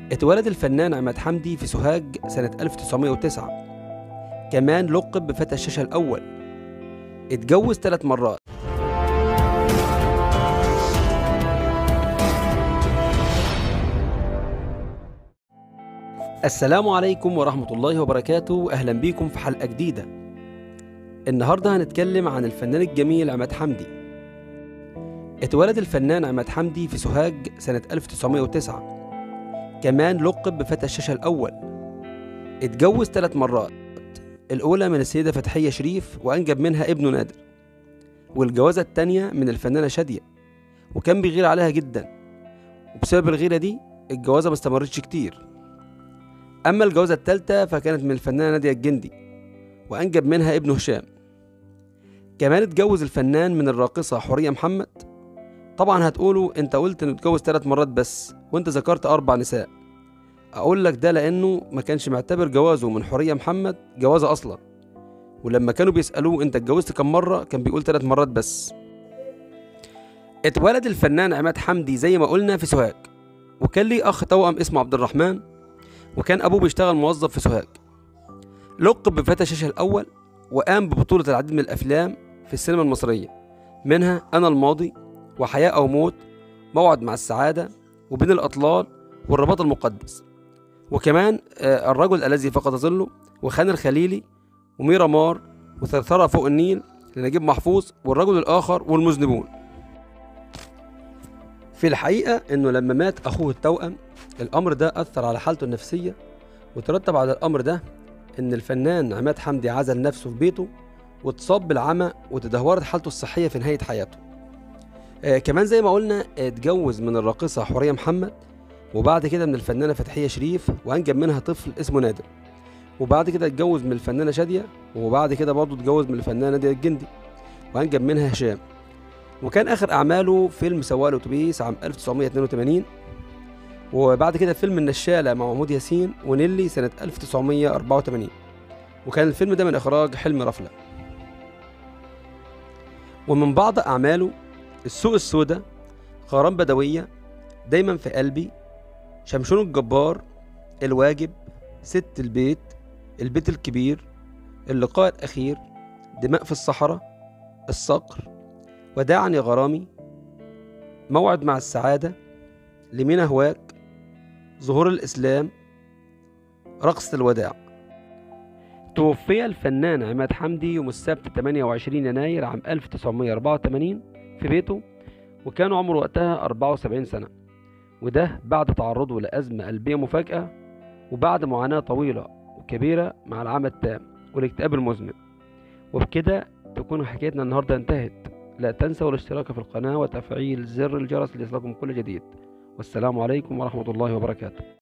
اتولد الفنان عماد حمدي في سوهاج سنة 1909 كمان لقب بفتى الشاشة الأول اتجوز ثلاث مرات السلام عليكم ورحمة الله وبركاته أهلا بيكم في حلقة جديدة النهاردة هنتكلم عن الفنان الجميل عماد حمدي اتولد الفنان عماد حمدي في سوهاج سنة 1909 كمان لقب بفتى الشاشة الأول اتجوز ثلاث مرات الأولى من السيدة فتحية شريف وأنجب منها ابنه نادر والجوازة التانية من الفنانة شادية وكان بيغير عليها جدا وبسبب الغيرة دي الجوازة ما استمرتش كتير أما الجوازة التالتة فكانت من الفنانة نادية الجندي وأنجب منها ابنه هشام كمان اتجوز الفنان من الراقصة حورية محمد طبعا هتقولوا انت قلت انه اتجوز ثلاث مرات بس وانت ذكرت اربع نساء اقول لك ده لانه ما كانش معتبر جوازه من حورية محمد جوازة اصلا ولما كانوا بيسألوه انت اتجوزت كم مرة كان بيقول ثلاث مرات بس اتولد الفنان عماد حمدي زي ما قلنا في سوهاج وكان ليه اخ توأم اسمه عبد الرحمن وكان ابوه بيشتغل موظف في سوهاج لقب بفتى الشاشة الاول وقام ببطولة العديد من الافلام في السينما المصرية منها انا الماضي وحياة أو موت موعد مع السعادة وبين الأطلال والرباط المقدس وكمان آه، الرجل الذي فقد ظله وخان الخليلي وميرا مار وثرثرة فوق النيل لنجيب محفوظ والرجل الآخر والمذنبون في الحقيقة إنه لما مات أخوه التوأم الأمر ده أثر على حالته النفسية وترتب على الأمر ده إن الفنان عماد حمدي عزل نفسه في بيته واتصاب بالعمى وتدهورت حالته الصحية في نهاية حياته آه كمان زي ما قلنا اتجوز من الراقصة حورية محمد وبعد كده من الفنانة فتحية شريف وأنجب منها طفل اسمه نادر وبعد كده اتجوز من الفنانة شادية وبعد كده برضه اتجوز من الفنانة نادية الجندي وأنجب منها هشام وكان آخر أعماله فيلم سواق الأتوبيس عام 1982 وبعد كده فيلم النشالة مع محمود ياسين ونيلي سنة 1984 وكان الفيلم ده من إخراج حلمي رفلة ومن بعض أعماله السوق السوداء غرام بدوية دايما في قلبي شمشون الجبار الواجب ست البيت البيت الكبير اللقاء الأخير دماء في الصحراء الصقر وداعا يا غرامي موعد مع السعادة لمين هواك ظهور الإسلام رقصة الوداع توفي الفنان عماد حمدي يوم السبت 28 يناير عام 1984 في بيته وكان عمره وقتها 74 سنة وده بعد تعرضه لأزمة قلبية مفاجئة وبعد معاناة طويلة وكبيرة مع العمى التام والاكتئاب المزمن وبكده تكون حكايتنا النهاردة انتهت لا تنسوا الاشتراك في القناة وتفعيل زر الجرس ليصلكم كل جديد والسلام عليكم ورحمة الله وبركاته